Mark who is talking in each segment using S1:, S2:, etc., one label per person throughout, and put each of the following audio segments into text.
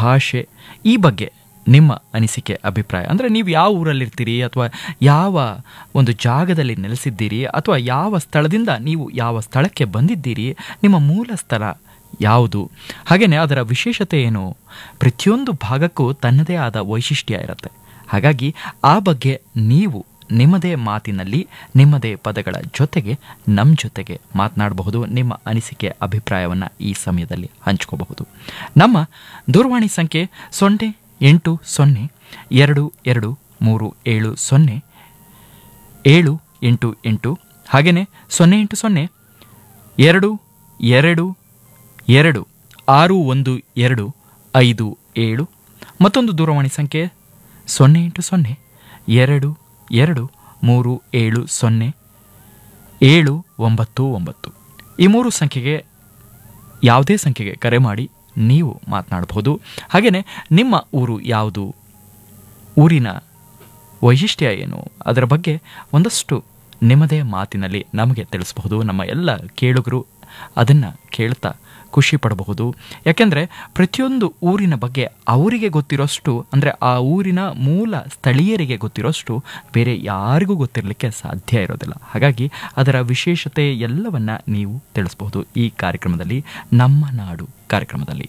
S1: ಭಾಷೆ ಈ ಬಗ್ಗೆ ನಿಮ್ಮ ಅನಿಸಿಕೆ ಅಭಿಪ್ರಾಯ ಅಂದರೆ ನೀವು ಯಾವ ಊರಲ್ಲಿರ್ತೀರಿ ಅಥವಾ ಯಾವ ಒಂದು ಜಾಗದಲ್ಲಿ ನೆಲೆಸಿದ್ದೀರಿ ಅಥವಾ ಯಾವ ಸ್ಥಳದಿಂದ ನೀವು ಯಾವ ಸ್ಥಳಕ್ಕೆ ಬಂದಿದ್ದೀರಿ ನಿಮ್ಮ ಮೂಲ ಸ್ಥಳ ಯಾವುದು ಹಾಗೆಯೇ ಅದರ ವಿಶೇಷತೆ ಏನು ಪ್ರತಿಯೊಂದು ಭಾಗಕ್ಕೂ ತನ್ನದೇ ಆದ ವೈಶಿಷ್ಟ್ಯ ಇರುತ್ತೆ ಹಾಗಾಗಿ ಆ ಬಗ್ಗೆ ನೀವು ನಿಮ್ಮದೇ ಮಾತಿನಲ್ಲಿ ನಿಮ್ಮದೇ ಪದಗಳ ಜೊತೆಗೆ ನಮ್ಮ ಜೊತೆಗೆ ಮಾತನಾಡಬಹುದು ನಿಮ್ಮ ಅನಿಸಿಕೆ ಅಭಿಪ್ರಾಯವನ್ನು ಈ ಸಮಯದಲ್ಲಿ ಹಂಚ್ಕೋಬಹುದು ನಮ್ಮ ದೂರವಾಣಿ ಸಂಖ್ಯೆ ಸೊನ್ನೆ ಎಂಟು ಸೊನ್ನೆ ಎರಡು ಎರಡು ಮೂರು ಏಳು ಸೊನ್ನೆ ಏಳು ಎಂಟು ಎಂಟು ಹಾಗೆಯೇ ಸೊನ್ನೆ ಎಂಟು ಸೊನ್ನೆ ಎರಡು ಎರಡು ಎರಡು ಆರು ಒಂದು ಎರಡು ಐದು ಏಳು ಮತ್ತೊಂದು ದೂರವಾಣಿ ಸಂಖ್ಯೆ ಸೊನ್ನೆ ಎಂಟು ಸೊನ್ನೆ ಎರಡು ಎರಡು ಮೂರು ಏಳು ಸೊನ್ನೆ ಏಳು ಒಂಬತ್ತು ಒಂಬತ್ತು ಈ ಮೂರು ಸಂಖ್ಯೆಗೆ ಯಾವುದೇ ಸಂಖ್ಯೆಗೆ ಕರೆ ಮಾಡಿ ನೀವು ಮಾತನಾಡಬಹುದು ಹಾಗೆಯೇ ನಿಮ್ಮ ಊರು ಯಾವುದು ಊರಿನ ವೈಶಿಷ್ಟ್ಯ ಏನು ಅದರ ಬಗ್ಗೆ ಒಂದಷ್ಟು ನಿಮ್ಮದೇ ಮಾತಿನಲ್ಲಿ ನಮಗೆ ತಿಳಿಸಬಹುದು ನಮ್ಮ ಎಲ್ಲ ಕೇಳುಗರು ಅದನ್ನು ಕೇಳ್ತಾ ಖುಷಿ ಪಡಬಹುದು ಯಾಕೆಂದರೆ ಪ್ರತಿಯೊಂದು ಊರಿನ ಬಗ್ಗೆ ಅವರಿಗೆ ಗೊತ್ತಿರೋಷ್ಟು ಅಂದರೆ ಆ ಊರಿನ ಮೂಲ ಸ್ಥಳೀಯರಿಗೆ ಗೊತ್ತಿರೋಷ್ಟು ಬೇರೆ ಯಾರಿಗೂ ಗೊತ್ತಿರಲಿಕ್ಕೆ ಸಾಧ್ಯ ಇರೋದಿಲ್ಲ ಹಾಗಾಗಿ ಅದರ ವಿಶೇಷತೆ ಎಲ್ಲವನ್ನ ನೀವು ತಿಳಿಸಬಹುದು ಈ ಕಾರ್ಯಕ್ರಮದಲ್ಲಿ ನಮ್ಮ ನಾಡು ಕಾರ್ಯಕ್ರಮದಲ್ಲಿ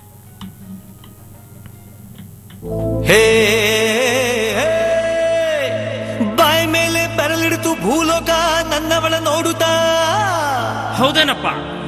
S2: ಹೇ ಬಾಯ್ ಮೇಲೆ ಬೆರಳಿಡ್ತು ಭೂಲೋಕ ನನ್ನವಳ ನೋಡುತ್ತಾ
S3: ಹೌದೇನಪ್ಪ